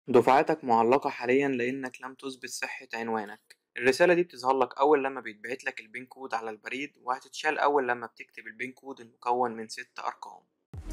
دفعاتك معلقة حاليا لأنك لم تثبت صحة عنوانك الرسالة دي بتظهر لك أول لما بيتبعت لك البين كود على البريد وهتتشال أول لما بتكتب البين كود المكون من ست أرقام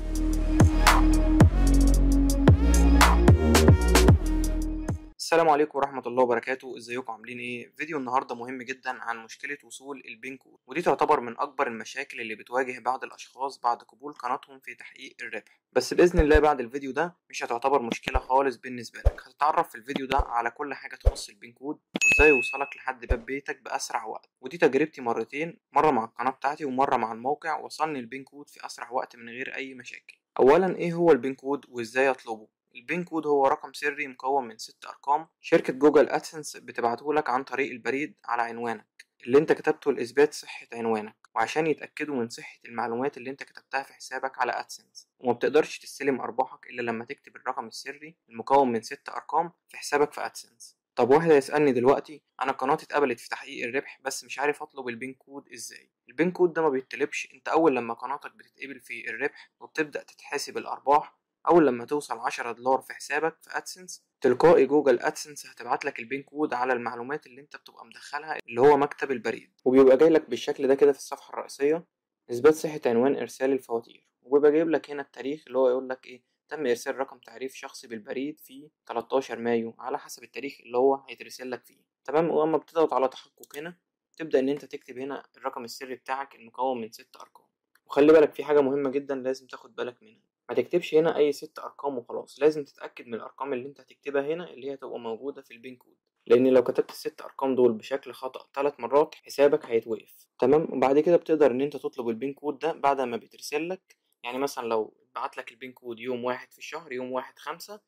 السلام عليكم ورحمة الله وبركاته ازيكم عاملين ايه فيديو النهاردة مهم جدا عن مشكلة وصول البين كود ودي تعتبر من اكبر المشاكل اللي بتواجه بعض الاشخاص بعد قبول قناتهم في تحقيق الربح بس باذن الله بعد الفيديو ده مش هتعتبر مشكلة خالص بالنسبة لك هتتعرف في الفيديو ده على كل حاجة تخص البين كود وازاي يوصلك لحد باب بيتك باسرع وقت ودي تجربتي مرتين مرة مع القناة بتاعتي ومرة مع الموقع وصلني البين كود في اسرع وقت من غير اي مشاكل اولا ايه هو البين كود وازاي اطلبه البين كود هو رقم سري مكون من ست أرقام شركة جوجل أدسنس بتبعته لك عن طريق البريد على عنوانك اللي انت كتبته لإثبات صحة عنوانك وعشان يتأكدوا من صحة المعلومات اللي انت كتبتها في حسابك على أدسنس وما بتقدرش تستلم أرباحك إلا لما تكتب الرقم السري المكون من ست أرقام في حسابك في أدسنس طب واحد هيسألني دلوقتي أنا قناتي اتقبلت في تحقيق الربح بس مش عارف أطلب البين كود إزاي البين كود ده ما بيتطلبش انت أول لما قناتك بتتقبل في الربح وبتبدأ تتحاسب الأرباح أول لما توصل عشرة دولار في حسابك في أدسنس تلقائي جوجل أدسنس هتبعت لك البين كود على المعلومات اللي أنت بتبقى مدخلها اللي هو مكتب البريد وبيبقى جاي لك بالشكل ده كده في الصفحة الرئيسية إثبات صحة عنوان إرسال الفواتير وبيبقى جايب لك هنا التاريخ اللي هو يقول لك إيه تم إرسال رقم تعريف شخصي بالبريد في 13 مايو على حسب التاريخ اللي هو هيترسل لك فيه تمام وأما بتضغط على تحقق هنا تبدأ إن أنت تكتب هنا الرقم السري بتاعك المكون من ست أرقام وخلي بالك في حاجة مهمة جدا لازم تاخد بالك منها ما تكتبش هنا اي ست ارقام وخلاص لازم تتاكد من الارقام اللي انت هتكتبها هنا اللي هي هتبقى موجوده في البين كود لان لو كتبت الست ارقام دول بشكل خطا ثلاث مرات حسابك هيتوقف تمام وبعد كده بتقدر ان انت تطلب البين كود ده بعد ما بيترسل لك يعني مثلا لو بعت لك البين كود يوم واحد في الشهر يوم واحد خمسة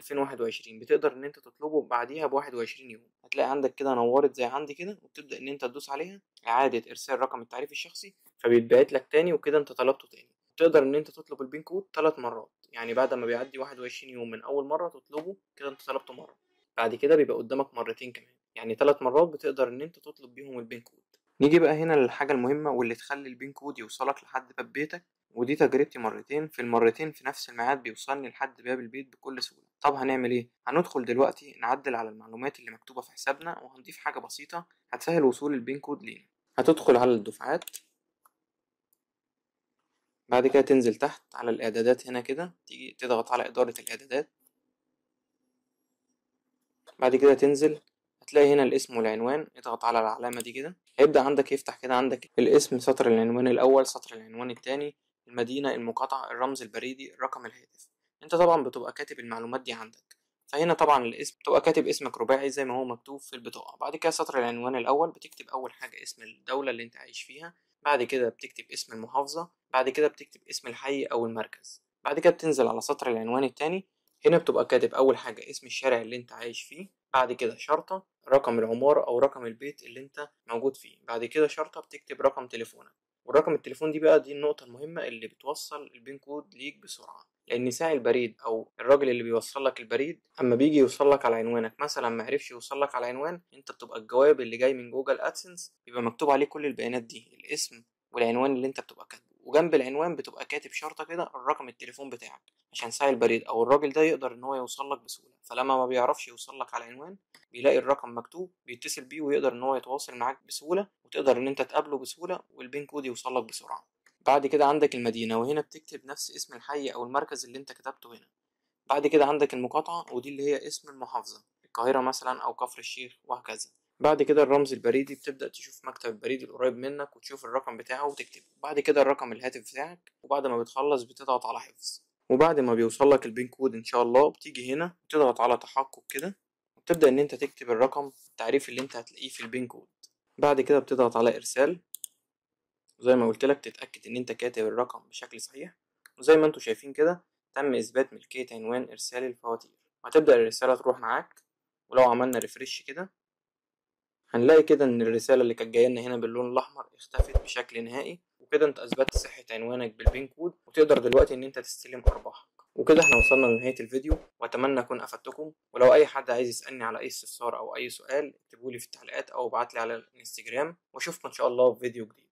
2021 بتقدر ان انت تطلبه بعديها ب 21 يوم هتلاقي عندك كده نورت زي عندي كده وبتبدا ان انت تدوس عليها اعاده ارسال رقم التعريف الشخصي فبيتبعت لك تاني وكده انت طلبته تاني تقدر ان انت تطلب البين كود ثلاث مرات يعني بعد ما بيعدي 21 يوم من اول مره تطلبه كده انت طلبته مره بعد كده بيبقى قدامك مرتين كمان يعني ثلاث مرات بتقدر ان انت تطلب بيهم البين كود نيجي بقى هنا للحاجه المهمه واللي تخلي البين كود يوصلك لحد باب بيتك ودي تجربتي مرتين في المرتين في نفس الميعاد بيوصلني لحد باب البيت بكل سهوله طب هنعمل ايه هندخل دلوقتي نعدل على المعلومات اللي مكتوبه في حسابنا وهنضيف حاجه بسيطه هتسهل وصول البين كود لينا هتدخل على الدفعات بعد كده تنزل تحت على الإعدادات هنا كده تيجي تضغط على إدارة الإعدادات بعد كده تنزل هتلاقي هنا الاسم والعنوان اضغط على العلامة دي كده هيبدأ عندك يفتح كده عندك الاسم سطر العنوان الأول سطر العنوان التاني المدينة المقاطعة الرمز البريدي رقم الهاتف انت طبعا بتبقى كاتب المعلومات دي عندك فهنا طبعا الاسم بتبقى كاتب اسمك رباعي زي ما هو مكتوب في البطاقة بعد كده سطر العنوان الأول بتكتب أول حاجة اسم الدولة اللي انت عايش فيها بعد كده بتكتب اسم المحافظة بعد كده بتكتب اسم الحي أو المركز بعد كده بتنزل على سطر العنوان التاني هنا بتبقى كاتب أول حاجة اسم الشارع اللي أنت عايش فيه بعد كده شرطة رقم العمارة أو رقم البيت اللي أنت موجود فيه بعد كده شرطة بتكتب رقم تليفونك والرقم التليفون دي بقى دي النقطة المهمة اللي بتوصل البين كود ليك بسرعة لأن ساعي البريد أو الراجل اللي بيوصل لك البريد أما بيجي يوصل لك على عنوانك مثلا ما عرفش يوصل لك على عنوان أنت بتبقى الجواب اللي جاي من جوجل أدسنس بيبقى مكتوب عليه كل البيانات دي الاسم والعنوان اللي انت بتبقى كاتبه وجنب العنوان بتبقى كاتب شرطة كده الرقم التليفون بتاعك عشان ساعي البريد او الراجل ده يقدر ان هو يوصل لك بسهولة فلما ما بيعرفش يوصل لك على عنوان بيلاقي الرقم مكتوب بيتصل بيه ويقدر ان هو يتواصل معاك بسهولة وتقدر ان انت تقابله بسهولة والبين كود يوصل لك بسرعة بعد كده عندك المدينة وهنا بتكتب نفس اسم الحي او المركز اللي انت كتبته هنا بعد كده عندك المقاطعة ودي اللي هي اسم المحافظة القاهرة مثلا او كفر الشيخ وهكذا بعد كده الرمز البريدي بتبدأ تشوف مكتب البريد القريب منك وتشوف الرقم بتاعه وتكتبه بعد كده الرقم الهاتف بتاعك وبعد ما بتخلص بتضغط على حفظ وبعد ما بيوصل لك البين كود ان شاء الله بتيجي هنا وتضغط على تحقق كده وتبدأ ان انت تكتب الرقم التعريف اللي انت هتلاقيه في البين كود بعد كده بتضغط على ارسال وزي ما قلت لك تتأكد ان انت كاتب الرقم بشكل صحيح وزي ما انتم شايفين كده تم اثبات ملكية عنوان ارسال الفواتير وهتبدأ الرسالة تروح معاك ولو عملنا ريفرش كده هنلاقي كده ان الرسالة اللي كانت جاية لنا هنا باللون الاحمر اختفت بشكل نهائي وكده انت اثبتت صحة عنوانك بالبين كود وتقدر دلوقتي ان انت تستلم ارباحك وكده احنا وصلنا لنهاية الفيديو واتمنى اكون افدتكم ولو اي حد عايز يسألني على اي استفسار او اي سؤال اكتبولي في التعليقات او ابعتلي على الانستجرام واشوفكم ان شاء الله في فيديو جديد